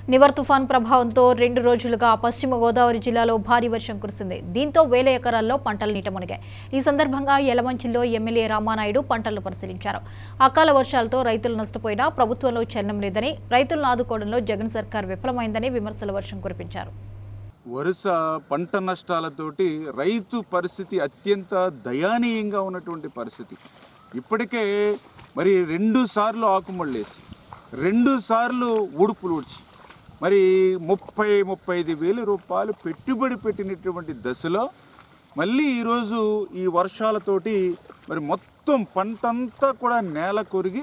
నివర్ తుఫాన్ ప్రభావంతో రెండు రోజులుగా పశ్చిమ గోదావరి జిల్లాలో భారీ వర్షం కురిసింది దీంతో వేల ఎకరాల్లో పంటలు నీట మునిగాయి ఈ సందర్భంగా యలమంచిలో ఎమ్మెల్యే రామానాయుడు పంటలను పరిశీలించారు అకాల వర్షాలతో రైతులు నష్టపోయినా ప్రభుత్వంలో చలనం లేదని రైతులను ఆదుకోవడంలో జగన్ సర్కార్ విఫలమైందని విమర్శల వర్షం కురిపించారు వరుస పంట నష్టాలతోటి రైతు పరిస్థితి అత్యంత దయానీయంగా ఉన్నటువంటి పరిస్థితి ఇప్పటికే మరి రెండు సార్లు ఆకుమళ్ళేసి రెండు సార్లు ఉడుపులు ఊడ్చి మరి ముప్పై ముప్పై ఐదు వేల రూపాయలు పెట్టుబడి పెట్టినటువంటి దశలో మళ్ళీ ఈరోజు ఈ వర్షాలతోటి మరి మొత్తం పంటంతా కూడా నేల కొరిగి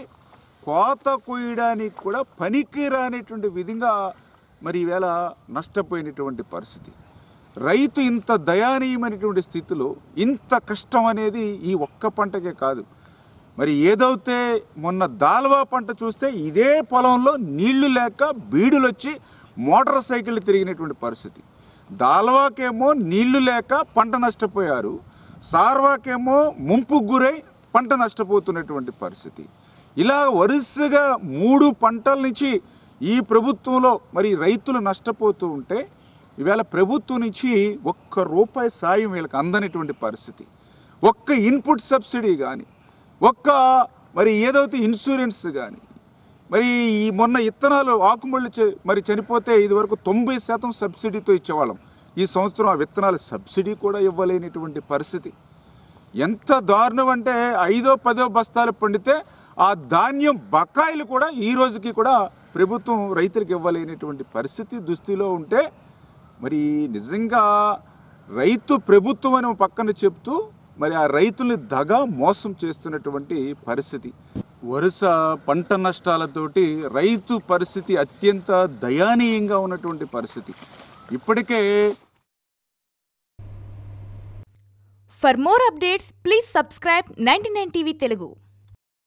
కోత కొయ్యడానికి కూడా పనికి రానిటువంటి విధంగా మరి ఈవేళ నష్టపోయినటువంటి పరిస్థితి రైతు ఇంత దయానీయమైనటువంటి స్థితిలో ఇంత కష్టం అనేది ఈ ఒక్క పంటకే కాదు మరి ఏదైతే మొన్న దాల్వా పంట చూస్తే ఇదే పొలంలో నీళ్లు లేక బీడులు వచ్చి మోటార్ సైకిల్ తిరిగినటువంటి పరిస్థితి దాల్వాకేమో నీళ్లు లేక పంట నష్టపోయారు సార్వాకేమో ముంపుకు గురై పంట నష్టపోతున్నటువంటి పరిస్థితి ఇలా వరుసగా మూడు పంటల నుంచి ఈ ప్రభుత్వంలో మరి రైతులు నష్టపోతూ ఉంటే ఈవేళ ప్రభుత్వం నుంచి ఒక్క రూపాయి సాయం వీళ్ళకి అందనటువంటి పరిస్థితి ఒక్క ఇన్పుట్ సబ్సిడీ కానీ ఒక్క మరి ఏదైతే ఇన్సూరెన్స్ కానీ మరి ఈ మొన్న ఇత్తనాలు ఆకుమళ్ళు చే- మరి చనిపోతే ఇది వరకు తొంభై శాతం సబ్సిడీతో ఇచ్చేవాళ్ళం ఈ సంవత్సరం ఆ విత్తనాలు సబ్సిడీ కూడా ఇవ్వలేనటువంటి పరిస్థితి ఎంత దారుణం అంటే ఐదో పదో బస్తాలు పండితే ఆ ధాన్యం బకాయిలు కూడా ఈ రోజుకి కూడా ప్రభుత్వం రైతులకు ఇవ్వలేనటువంటి పరిస్థితి దుస్థితిలో ఉంటే మరి నిజంగా రైతు ప్రభుత్వం అని పక్కన చెప్తూ మరి ఆ రైతుల్ని దగా మోసం చేస్తున్నటువంటి పరిస్థితి వరుస పంట నష్టాలతోటి రైతు పరిస్థితి అత్యంత దయానీయంగా ఉన్నటువంటి పరిస్థితి ఇప్పటికే For more updates, please subscribe 99 TV Telugu.